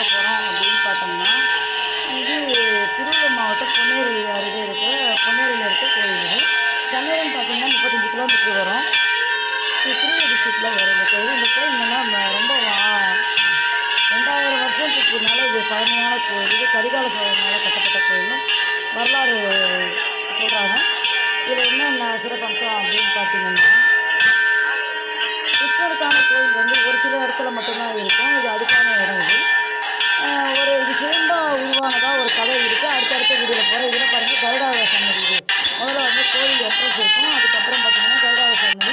போகிறோம் அப்படின்னு பார்த்தோம்னா இது திருவள்ளூர் மாவட்டம் பொன்னேரி அருகே இருக்க பொன்னேரியில் இருக்க கோயில் இது சென்னையிலன்னு பார்த்தீங்கன்னா முப்பத்தஞ்சு கிலோமீட்டர் வரும் இது திருவள்ளூர் டிஸ்ட்ரிக்டில் வரும் இந்த கோயில் இந்த கோயில் என்னன்னா ரொம்ப வா- ரெண்டாயிரம் வருஷத்துக்கு மேலே இது பழமையான கோயில் இது கரிகால சோழனால் கட்டப்பட்ட கோயில் வரலாறு சொல்கிறாங்க இதில் என்னென்ன சிறப்பம்சம் அப்படின்னு பார்த்தீங்கன்னா கிருஷ்ணருக்கான கோயில் வந்து ஒரு சில இடத்துல மட்டும்தான் இருக்கும் இது அதுக்கான இடம் இது ஆஹ் ஒரு இது சிறந்தா உருவானதா ஒரு கதை இருக்குது அடுத்தடுத்த வீடியோவில் போகிற இதில் பாருங்கள் கருடாத சன்னதி இது முதல்ல வந்து கோயில் என்ட்ரன்ஸ் இருக்கும் அதுக்கப்புறம் பார்த்தீங்கன்னா கருடாத சன்னதி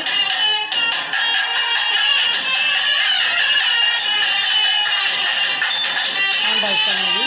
ஆண்டாள் சன்னதி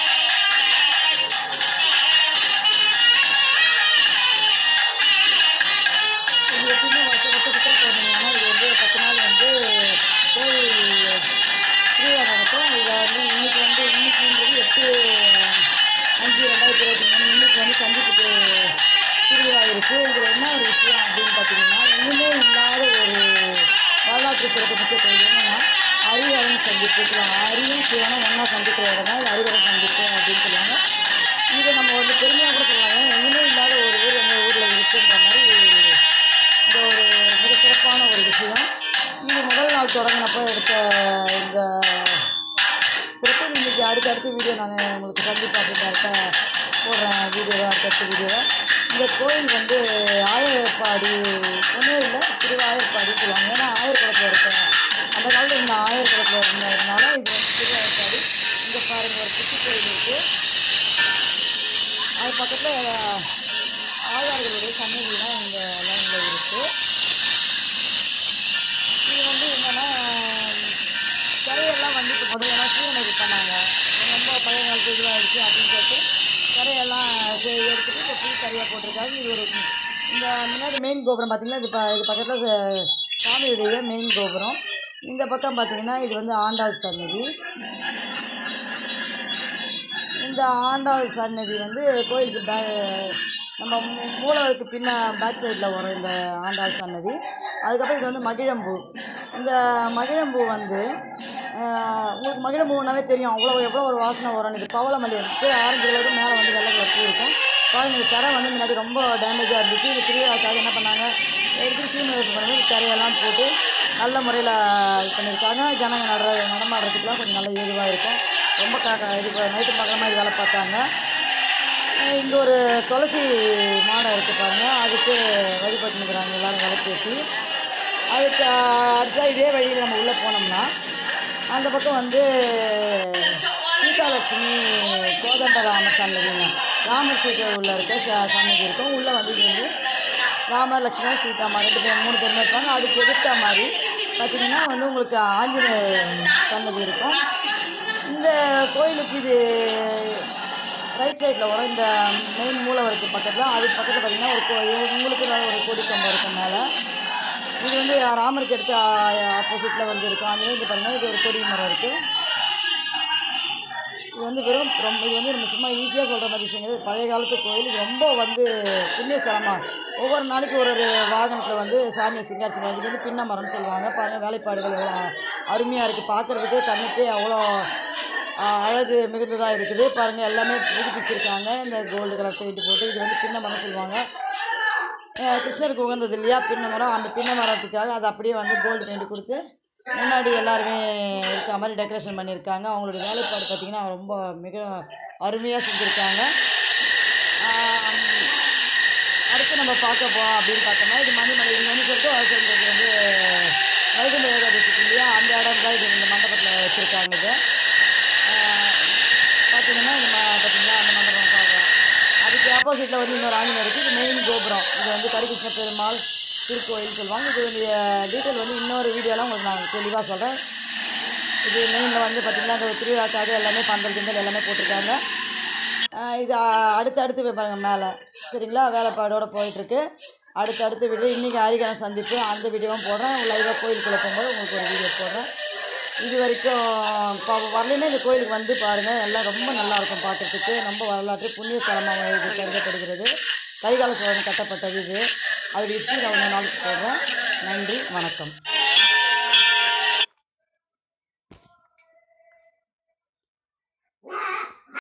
இது எப்பயுமே வருஷம் வருஷம் சித்திரை பௌர்ணமியானா இது வந்து பத்து நாள் வந்து கோயில் திருவிழா நடக்கும் இதில் வந்து இன்னைக்கு வந்து இன்னைக்குன்றது எட்டு அஞ்சு ரெண்டாயிரத்தி இருபத்தி மூணு இன்னைக்கு வந்து சந்திப்புக்கு திருவிழா இருக்குது இதில் என்ன ஒரு விஷயம் அப்படின்னு பார்த்தீங்கன்னா எங்குமே இல்லாத ஒரு வரலாற்று சிறப்புமிக்க கோயில் என்னன்னா அரிவரன் சந்திப்பு சொல்லுவாங்க அரியும் சிவனும் ஒன்றா சந்திக்கிற இடம் தான் இது அரிவரன் சந்திப்பு அப்படின்னு சொல்லுவாங்க இதை நம்ம வந்து பெருமையாக கூட சொல்லலாம் எங்குமே இல்லாத ஒரு ஊர் எங்கள் ஊரில் இருக்குன்ற மாதிரி இந்த ஒரு மிக சிறப்பான ஒரு விஷயம் இது முதல் நாள் தொடங்கினப்போ எடுத்த இந்த குறிப்பு இன்றைக்கி அடுத்தடுத்த வீடியோ நான் உங்களுக்கு சந்திப்பு அப்படின்றத போடுறேன் வீடியோவை அடுத்தடுத்த வீடியோவை இந்த கோயில் வந்து ஆயர்பாடி ஒன்றும் இல்லை சிறு ஆயர்பாடி சொல்லுவாங்க ஏன்னா ஆயர்குளத்தில் இருக்கேன் அந்த காலத்தில் இந்த ஆயர்குளத்தில் இருந்ததுனால இது வந்து சிறு ஆயர்பாடி இங்கே பாருங்கள் ஒரு குட்டி கோயில் இருக்குது அது பக்கத்தில் ஆழ்வார்களுடைய சன்னதிலாம் இங்கே லைனில் இருக்குது இது வந்து என்னென்னா கரையெல்லாம் வந்து இப்போ முதல்லலாம் சீரமைப்பு பண்ணாங்க ரொம்ப பழைய காலத்து இதுவாகிடுச்சு அப்படின்னு சொல்லிட்டு கரையெல்லாம் சே- எடுத்துட்டு இப்போ புது கரையாக போட்டிருக்காங்க இது ஒரு இந்த முன்னாடி மெயின் கோபுரம் பார்த்தீங்கன்னா இது ப இது பக்கத்தில் ச- சாமியுடைய மெயின் கோபுரம் இந்த பக்கம் பார்த்தீங்கன்னா இது வந்து ஆண்டாள் சன்னதி இந்த ஆண்டாள் சன்னதி வந்து கோயிலுக்கு பே நம்ம மூ- மூலவருக்கு பின்ன பேக் சைடில் வரும் இந்த ஆண்டாள் சன்னதி அதுக்கப்புறம் இது வந்து மகிழம்பூ இந்த மகிழம்பூ வந்து ஆஹ், உங்களுக்கு மகிழம்பூனாவே தெரியும் அவ்வளோ எவ்வளோ ஒரு வாசனை வரும் இது பவளமல்லி கீழே ஆரஞ்சு கலருக்கு மேலே வந்து வெள்ளை கலர் பூ இருக்கும் பாருங்க இந்த கரை வந்து முன்னாடி ரொம்ப டேமேஜாக இருந்துச்சு இந்த திருவிழாக்காக என்ன பண்ணாங்க எடுத்து சீமை பண்ணும்போது கரையெல்லாம் போட்டு நல்ல முறையில் இது பண்ணியிருக்காங்க ஜனங்க நடுற நடமாடுறதுக்குலாம் கொஞ்சம் நல்ல ஏதுவாக இருக்கும் ரொம்ப கா இது நைட்டு பார்க்குற மாதிரி வேலை பார்த்தாங்க இங்கே ஒரு துளசி மாடம் இருக்குது பாருங்கள் அதுக்கு வழிபட்டுனுக்குறாங்க எல்லோரும் விளக்கேற்றி அதுக்கு அடுத்தா இதே வழியில் நம்ம உள்ளே போனோம்னா அந்த பக்கம் வந்து சீதாலட்சுமி கோதண்டராம சன்னதிங்க ராமர் சீதை உள்ள இருக்க ச- சன்னதி இருக்கும் உள்ளே வந்து இது வந்து ராமர் லட்சுமி சீதாமா ரெண்டு பேர் மூணு பேருமே இருப்பாங்க அதுக்கு எதிர்த்த மாதிரி பார்த்தீங்கன்னா வந்து உங்களுக்கு ஆஞ்சநேயர் சன்னதி இருக்கும் இந்த கோயிலுக்கு இது ரைட் சைடில் வரும் இந்த மெயின் மூலவருக்கு பக்கத்தில் அதுக்கு பக்கத்தில் பார்த்தீங்கன்னா ஒரு கோ- உங்களுக்கு மேலே ஒரு கொடி கம்பம் இருக்கும் மேலே இது வந்து ராமருக்கு எடுத்து ஆப்போசிட்டில் வந்து இருக்கும் அந்த இது பாருங்கள் இது ஒரு கொடி மரம் இருக்குது இது வந்து வெறும் ரொம்ப இது வந்து நம்ம சும்மா ஈஸியாக சொல்கிற மாதிரி விஷயம் கிடையாது. பழைய காலத்து கோயில் இது ரொம்ப வந்து புண்ணியஸ்தலமாக ஒவ்வொரு நாளைக்கு ஒரு ஒரு வாகனத்தில் வந்து சாமியை சிங்காரிச்சு இது வந்து பின்ன மரம்னு சொல்லுவாங்க பாருங்கள் வேலைப்பாடுகள் எவ்வளோ அருமையாக இருக்குது பார்க்குறதுக்கு கண்ணுக்கு அவ்வளோ ஆஹ், அழகு மிகுந்ததாக இருக்குது பாருங்கள் எல்லாமே புதுப்பிச்சிருக்காங்க இந்த கோல்டு கலர் பெயிண்ட் போட்டு இது வந்து பின்ன மரம் சொல்லுவாங்க அஹ் கிருஷ்ணருக்கு உகந்தது இல்லையா பின்ன மரம் அந்த பின்ன மரத்துக்காக அதை அப்படியே வந்து கோல்டு பெயிண்ட் கொடுத்து முன்னாடி எல்லாருமே இருக்க மாதிரி டெக்கரேஷன் பண்ணியிருக்காங்க அவங்களுடைய வேலைப்பாடு பார்த்திங்கன்னா ரொம்ப மிக அருமையாக செஞ்சுருக்காங்க ஆம், அடுத்து நம்ம பார்க்க போகிறோம் அப்படின்னு பார்த்தோம்னா இது மணிமலை இது வந்து சொல்லிட்டு சொல்கிறது வந்து வைகுண்ட ஏகாதசிக்கு இல்லையா அந்த இடம் தான் இது இந்த மண்டபத்தில் வச்சுருக்காங்க இது பார்த்தீங்கன்னா இந்த ம பார்த்தீங்களா அந்த மண்டபம் பார்க்கலாம் அதுக்கு ஆப்போசிட்டில் வந்து இன்னொரு ஆஞ்சநேயர் இருக்குது இது மெயின் கோபுரம் இது வந்து கரிகிருஷ்ண பெருமாள் திருக்கோயில் சொல்லுவாங்க இது வந்து டீட்டெயில் வந்து இன்னொரு வீடியோலாம் உங்களுக்கு நான் தெளிவாக சொல்கிறேன் இது மெயினில் வந்து பார்த்திங்கன்னா இந்த திருவிழாக்காக எல்லாமே பந்தல் கிண்டல் எல்லாமே போட்டிருக்காங்க ஆஹ் இது அ- அடுத்து அடுத்து போய் பாருங்க மேலே சரிங்களா வேலைப்பாடோடு போயிட்டுருக்கு அடுத்து அடுத்த வீடியோ இன்றைக்கி ஹரிகரன் சந்திப்பு அந்த வீடியோவும் போடுறேன் லைவாக கோயிலுக்குள்ளே போகும்போது உங்களுக்கு ஒரு வீடியோ போடுறேன் இது வரைக்கும் இப்போ வரலைன்னா இந்த கோயிலுக்கு வந்து பாருங்கள் எல்லாம் ரொம்ப நல்லா இருக்கும் பார்க்கறதுக்கு ரொம்ப வரலாற்று புண்ணிய ஸ்தலமாக இது கருதப்படுகிறது கரிகால சோழன் கட்டப்பட்டது இது அது ஹிஸ்ட்ரி நான் ஒரு நாளைக்கு போடுறேன் நன்றி வணக்கம்